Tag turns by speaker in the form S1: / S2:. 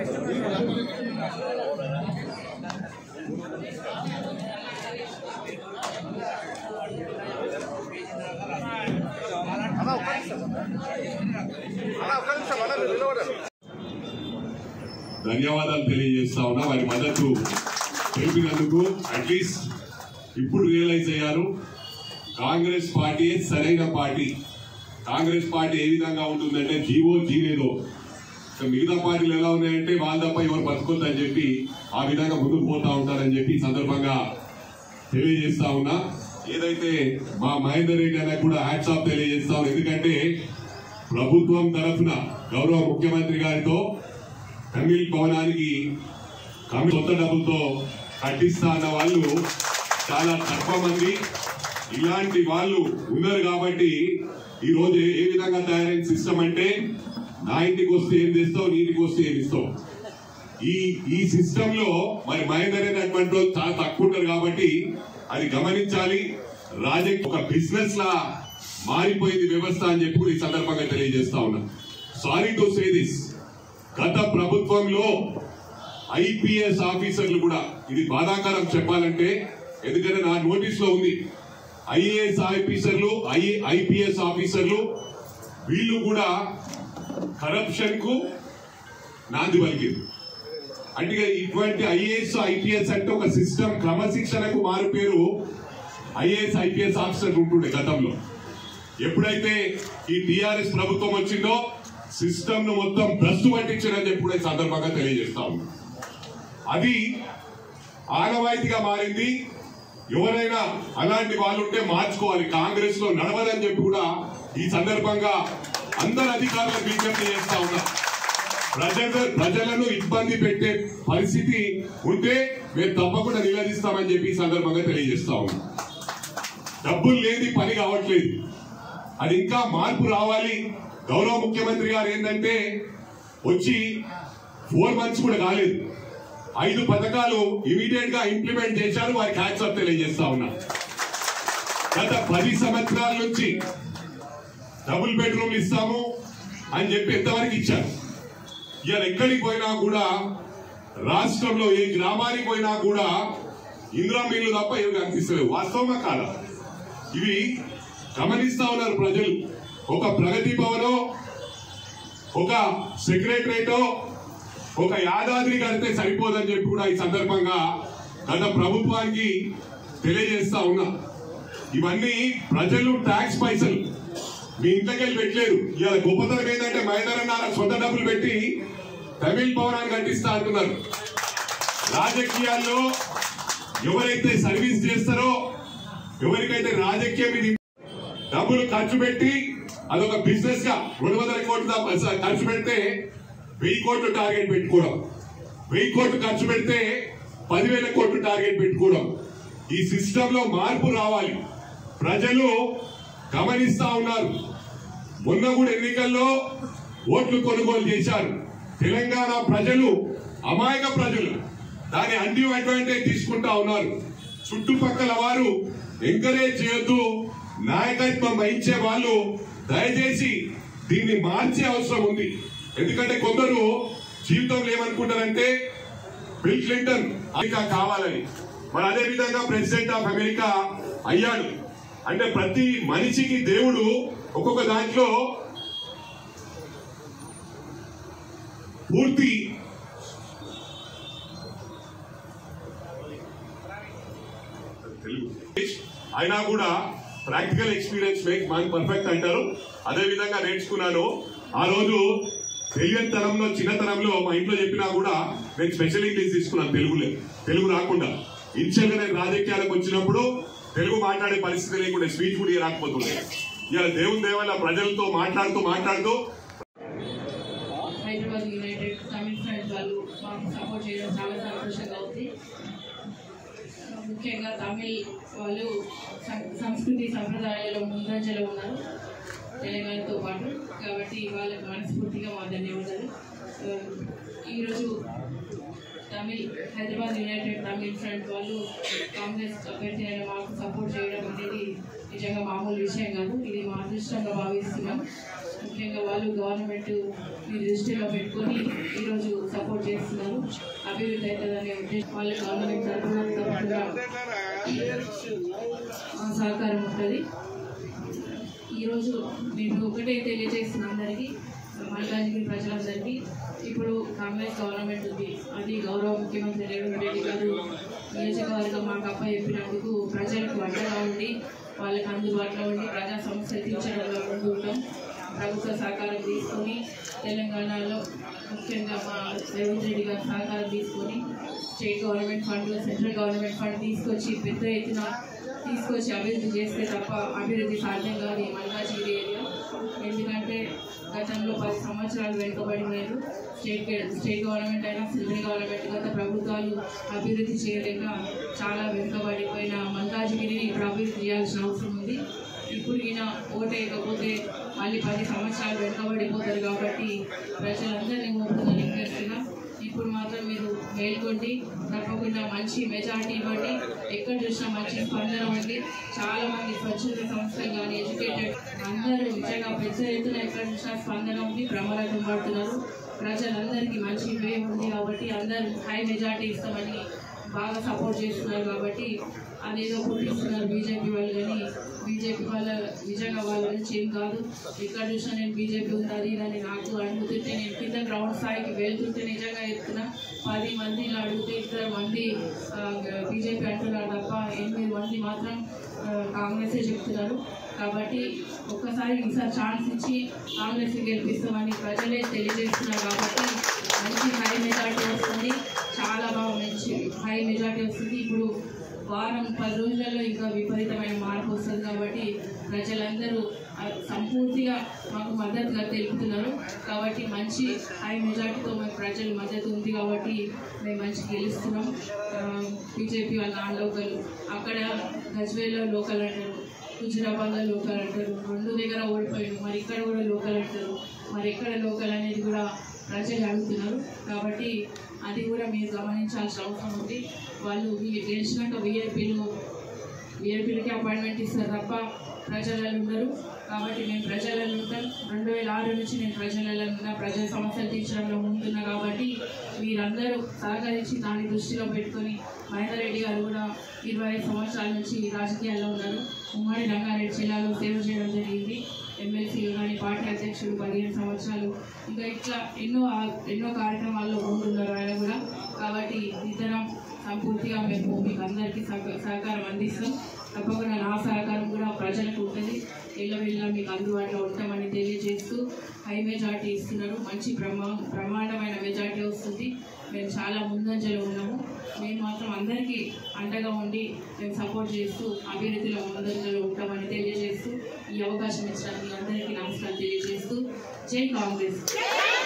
S1: ధన్యవాదాలు తెలియజేస్తా ఉన్నా వారి మద్దతు తెలిపినందుకు అట్లీస్ట్ ఇప్పుడు రియలైజ్ అయ్యారు కాంగ్రెస్ పార్టీ సరైన పార్టీ కాంగ్రెస్ పార్టీ ఏ విధంగా ఉంటుందంటే జీవో జీనేదో ఇక మిగతా పార్టీలు ఎలా ఉన్నాయంటే వాళ్ళ తప్ప ఎవరు బతుకొద్దని చెప్పి ఆ విధంగా ముందుకు పోతా ఉంటారని చెప్పి ఈ సందర్భంగా తెలియజేస్తా ఉన్నా ఏదైతే మా మహేందర్ రెడ్డి అన్న కూడా హ్యాట్స్ ఆఫ్ తెలియజేస్తా ఉన్నా ఎందుకంటే ప్రభుత్వం తరఫున గౌరవ ముఖ్యమంత్రి గారితో తమిళ్ భవనానికి కమి కొత్త డబ్బులతో కట్టిస్తా అన్న వాళ్ళు చాలా తక్కువ మంది ఇలాంటి వాళ్ళు ఉన్నారు కాబట్టి ఈ రోజు ఏ- ఏ విధంగా తయారైన సిస్టమ్ అంటే నా ఇంటికి వస్తే ఏం తెస్తావు నీ ఇంటికి వస్తే ఏం ఇస్తావు ఈ ఈ సిస్టమ్ లో మరి మహేందర్ అనేటువంటి వాళ్ళు చాలా తక్కువ ఉంటారు కాబట్టి అది గమనించాలి రాజకీయ ఒక బిజినెస్ లా మారిపోయింది వ్యవస్థ అని చెప్పి కూడా ఈ సందర్భంగా తెలియజేస్తా ఉన్నా సారీ టు సే దిస్ గత ప్రభుత్వంలో ఐపీఎస్ ఆఫీసర్లు కూడా ఇది బాధాకరం చెప్పాలంటే ఎందుకంటే నా నోటీస్ లో ఉంది ఐఏఎస్ ఆఫీసర్లు ఐపీఎస్ ఆఫీసర్లు వీళ్ళు కూడా కరప్షన్ కు నాంది పలికింది అంటే ఇటువంటి ఐఏఎస్ ఐపీఎస్ అంటే ఒక సిస్టమ్ క్రమశిక్షణకు మారు పేరు ఐఏఎస్ ఐపీఎస్ ఆఫీసర్ ఉంటుండే గతంలో ఎప్పుడైతే ఈ టిఆర్ఎస్ ప్రభుత్వం వచ్చిందో సిస్టమ్ ను మొత్తం భ్రష్టు పట్టించారని చెప్పి కూడా ఈ సందర్భంగా తెలియజేస్తా ఉన్నాం అది ఆనవాయితీగా మారింది ఎవరైనా అలాంటి వాళ్ళు ఉంటే మార్చుకోవాలి కాంగ్రెస్ లో నడవదని చెప్పి కూడా ఈ సందర్భంగా అందరు అధికారులకు విజ్ఞప్తి చేస్తా ఉన్నా ప్రజల ప్రజలను ఇబ్బంది పెట్టే పరిస్థితి ఉంటే మేము తప్పకుండా నిలదీస్తామని చెప్పి ఈ సందర్భంగా తెలియజేస్తా ఉన్నాం డబ్బులు లేని పని కావట్లేదు అది ఇంకా మార్పు రావాలి గౌరవ ముఖ్యమంత్రి గారు ఏంటంటే వచ్చి ఫోర్ మంత్స్ కూడా కాలేదు ఐదు పథకాలు ఇమీడియట్ గా ఇంప్లిమెంట్ చేశారు వారికి హ్యాట్స్ తెలియజేస్తా ఉన్నా గత పది సంవత్సరాల నుంచి డబుల్ బెడ్రూమ్ ఇస్తాము అని చెప్పి ఎంతవరకు ఇచ్చారు ఇవాళ ఎక్కడికి పోయినా కూడా రాష్ట్రంలో ఏ గ్రామానికి పోయినా కూడా ఇందిరా మిల్లు తప్ప ఏమి కనిపిస్తలేవు వాస్తవమా కాదా ఇవి గమనిస్తా ఉన్నారు ప్రజలు ఒక ప్రగతి భవనో ఒక సెక్రటరేటో ఒక యాదాద్రి కడితే సరిపోదని చెప్పి కూడా ఈ సందర్భంగా గత ప్రభుత్వానికి తెలియజేస్తా ఉన్నా ఇవన్నీ ప్రజలు ట్యాక్స్ పైసలు మీ ఇంట్లోకెళ్ళి పెట్టలేరు ఇవాళ గొప్పతనం ఏంటంటే మైదానన్నార సొంత డబ్బులు పెట్టి తమిళ్ భవనాన్ని కట్టిస్తా అంటున్నారు రాజకీయాల్లో ఎవరైతే సర్వీస్ చేస్తారో ఎవరికైతే రాజకీయం ఇది డబ్బులు ఖర్చు పెట్టి అదొక బిజినెస్ గా రెండు వందల కోట్లు దా- ఖర్చు పెడితే వెయ్యి కోట్లు టార్గెట్ పెట్టుకోవడం వెయ్యి కోట్లు ఖర్చు పెడితే పదివేల కోట్లు టార్గెట్ పెట్టుకోవడం ఈ సిస్టమ్ లో మార్పు రావాలి ప్రజలు గమనిస్తా ఉన్నారు మొన్న కూడా ఎన్నికల్లో ఓట్లు కొనుగోలు చేశారు తెలంగాణ ప్రజలు అమాయక ప్రజలు దాని అన్ని అడ్వాంటేజ్ తీసుకుంటా ఉన్నారు చుట్టుపక్కల వారు ఎంకరేజ్ చేయొద్దు నాయకత్వం వహించే వాళ్ళు దయచేసి దీన్ని మార్చే అవసరం ఉంది ఎందుకంటే కొందరు జీవితంలో ఏమనుకుంటారంటే బిల్ క్లింటన్ అమెరికా కావాలని మరి అదే విధంగా ప్రెసిడెంట్ ఆఫ్ అమెరికా అయ్యాడు అంటే ప్రతి మనిషికి దేవుడు ఒక్కొక్క దాంట్లో పూర్తి తెలుగు అయినా కూడా practical experience make man perfect అంటారు అదే విధంగా నేర్చుకున్నాను ఆ రోజు తెలియనితనంలో చిన్నతనంలో మా ఇంట్లో చెప్పినా కూడా నేను స్పెషల్ ఇంగ్లీష్ తీసుకున్నాను తెలుగులో తెలుగు రాకుండా ఇన్షియల్గా నేను రాజకీయాలకు వచ్చినప్పుడు తెలుగు మాట్లాడే పరిస్థితి లేకుండా స్పీచ్ కూడా రాకపోతుండే ఇలా దేవుని దేవాల ప్రజలతో మాట్లాడుతూ మాట్లాడుతూ
S2: హైదరాబాద్ యునైటెడ్ తమిళ ఫ్రెండ్స్ వాళ్ళు మాకు సపోర్ట్ చేయడం చాలా సంతోషంగా ఉంది ముఖ్యంగా తమిళ్ వాళ్ళు సం- సంస్కృతి సంప్రదాయాల్లో ముందంజలో ఉన్నారు తెలంగాణతో పాటు కాబట్టి వాళ్ళకి మనస్ఫూర్తిగా మా ధన్యవాదాలు ఆ, ఈరోజు తమిళ్ హైదరాబాద్ యునైటెడ్ తమిళ్ ఫ్రంట్ వాళ్ళు కాంగ్రెస్ అభ్యర్థి అయిన మాకు సపోర్ట్ చేయడం అనేది నిజంగా మామూలు విషయం కాదు ఇది మా అదృష్టంగా భావిస్తున్నాం ముఖ్యంగా వాళ్ళు గవర్నమెంట్ మీ దృష్టిలో పెట్టుకొని ఈరోజు సపోర్ట్ చేసి వాళ్ళ గవర్నమెంట్ తరఫున తప్పకుండా మా సహకారం ఉంటుంది ఈరోజు నేను ఒకటే తెలియజేస్తున్న అందరికీ మల్కాజ్గిరి ప్రజలందరికీ ఇప్పుడు కాంగ్రెస్ గవర్నమెంట్ ఉంది అది గౌరవ ముఖ్యమంత్రి రేవంత్ రెడ్డి గారు నియోజకవర్గం మాకు అప్ప చెప్పినందుకు ప్రజలకు అండగా ఉండి వాళ్ళకి అందుబాటులో ఉండి ప్రజా సమస్యలు తీర్చడంలో ముందు ఉంటాం ప్రభుత్వ సహకారం తీసుకొని తెలంగాణలో ముఖ్యంగా మా రేవంత్ రెడ్డి గారి సహకారం తీసుకొని state government fund central government fund తీసుకొచ్చి పెద్ద ఎత్తున తీసుకొచ్చి అభివృద్ధి చేస్తే తప్ప అభివృద్ధి సాధ్యం కాదు ఈ మల్కాజ్గిరి ఏరియా ఎందుకంటే గతంలో పది సంవత్సరాలు వెనుకబడినారు స్టేట్ స్టేట్ గవర్నమెంట్ అయినా సెంట్రల్ గవర్నమెంట్ గత ప్రభుత్వాలు అభివృద్ధి చేయలేక చాలా వెనుకబడిపోయిన మల్కాజ్గిరిని ఇప్పుడు అభివృద్ధి చేయాల్సిన అవసరం ఉంది ఇప్పుడు ఈయన ఓటేయకపోతే మళ్ళీ పది సంవత్సరాలు వెనుకబడిపోతారు కాబట్టి ప్రజలందరినీ కోరుతున్న రిక్వెస్ట్గా ఇప్పుడు మాత్రం మీరు మేల్కొండి తప్పకుండా మంచి మెజార్టీ ఇవ్వండి ఎక్కడ చూసినా మంచి స్పందన ఉంది చాలా మంది స్వచ్ఛంద సంస్థలు కానీ ఎడ్యుకేటెడ్ అందరూ నిజంగా పెద్ద ఎత్తున ఎక్కడ చూసినా స్పందన ఉంది ప్రమాదం పడుతున్నారు ప్రజలందరికీ మంచి పేరు ఉంది కాబట్టి అందరూ హై మెజార్టీ ఇస్తామని బాగా సపోర్ట్ చేస్తున్నారు కాబట్టి అదేదో పుట్టిస్తున్నారు బీజేపీ వాళ్ళు కానీ బీజేపీ వాళ్ళ నిజంగా వాళ్ళ నుంచి ఏం కాదు ఎక్కడ చూసినా నేను బీజేపీ ఉంది అది ఇది అని నాకు అడుగుతుంటే నేను కింద గ్రౌండ్ స్థాయికి వెళ్తుంటే నిజంగా చెప్తున్నా పది మందిని అడిగితే ఇద్దరు మంది బీజేపీ అంటున్నారు తప్ప ఎనిమిది మంది మాత్రం ఆ, కాంగ్రెసే చెప్తున్నారు కాబట్టి ఒక్కసారి ఈసారి ఛాన్స్ ఇచ్చి కాంగ్రెస్ గెలిపిస్తామని ప్రజలే తెలియజేస్తున్నారు కాబట్టి మంచి హై మెజార్టీ వస్తుంది చాలా బాగా మంచి హై మెజార్టీ వస్తుంది ఇప్పుడు వారం పది రోజులలో ఇంకా విపరీతమైన మార్పు వస్తుంది కాబట్టి ప్రజలందరూ ఆ, సంపూర్తిగా మాకు మద్దతుగా తెలుపుతున్నారు కాబట్టి మంచి హై మెజార్టీతో మాకు ప్రజల మద్దతు ఉంది కాబట్టి మేము మంచి గెలుస్తున్నాం బీజేపీ వాళ్ళ నాన్ లోకల్ అక్కడ గజ్వేల్లో లోకల్ అంటారు హుజురాబాద్లో లోకల్ అంటారు రెండు దగ్గర ఓడిపోయారు మరి ఇక్కడ కూడా లోకల్ అంటారు మరి ఎక్కడ లోకల్ అనేది కూడా ప్రజలు అడుగుతున్నారు కాబట్టి అది కూడా మీరు గమనించాల్సిన అవసరం ఉంది వాళ్ళు వీ- గెలిచినాక వీఐపీలు వీఐపీలకి అపాయింట్మెంట్ ఇస్తారు తప్ప ప్రజలలో ఉండరు కాబట్టి మేము ప్రజలలో ఉంటాం రెండు వేల ఆరు నుంచి నేను ప్రజలలో ఉన్నా ప్రజల సమస్యలు తీర్చడంలో ఉంటున్నా కాబట్టి మీరందరూ సహకరించి దాన్ని దృష్టిలో పెట్టుకొని మహేందర్ రెడ్డి గారు కూడా ఇరవై ఐదు సంవత్సరాల నుంచి రాజకీయాల్లో ఉన్నారు ఉమ్మడి రంగారెడ్డి జిల్లాలో సేవ చేయడం జరిగింది ఎమ్మెల్సీలు కానీ పార్టీ అధ్యక్షులు పదిహేను సంవత్సరాలు ఇంకా ఇట్లా ఎన్నో ఆ- ఎన్నో కార్యక్రమాల్లో ఉంటున్నారు ఆయన కూడా కాబట్టి ఇతరం సంపూర్తిగా మేము మీకు అందరికీ సహక- సహకారం అందిస్తాం తప్పకుండా నా సహకారం కూడా ప్రజలకు ఉంటుంది ఎల్లవెల్లా మీకు అందుబాటులో ఉంటామని తెలియజేస్తూ హై మెజార్టీ ఇస్తున్నారు మంచి ప్రమా ప్రమాణమైన మెజార్టీ వస్తుంది మేము చాలా ముందంజలో ఉన్నాము మేము మాత్రం అందరికీ అండగా ఉండి మేము సపోర్ట్ చేస్తూ అభివృద్ధిలో ముందంజలో ఉంటామని తెలియజేస్తూ ఈ అవకాశం ఇచ్చినందుకు అందరికీ నమస్కారం తెలియజేస్తూ జై కాంగ్రెస్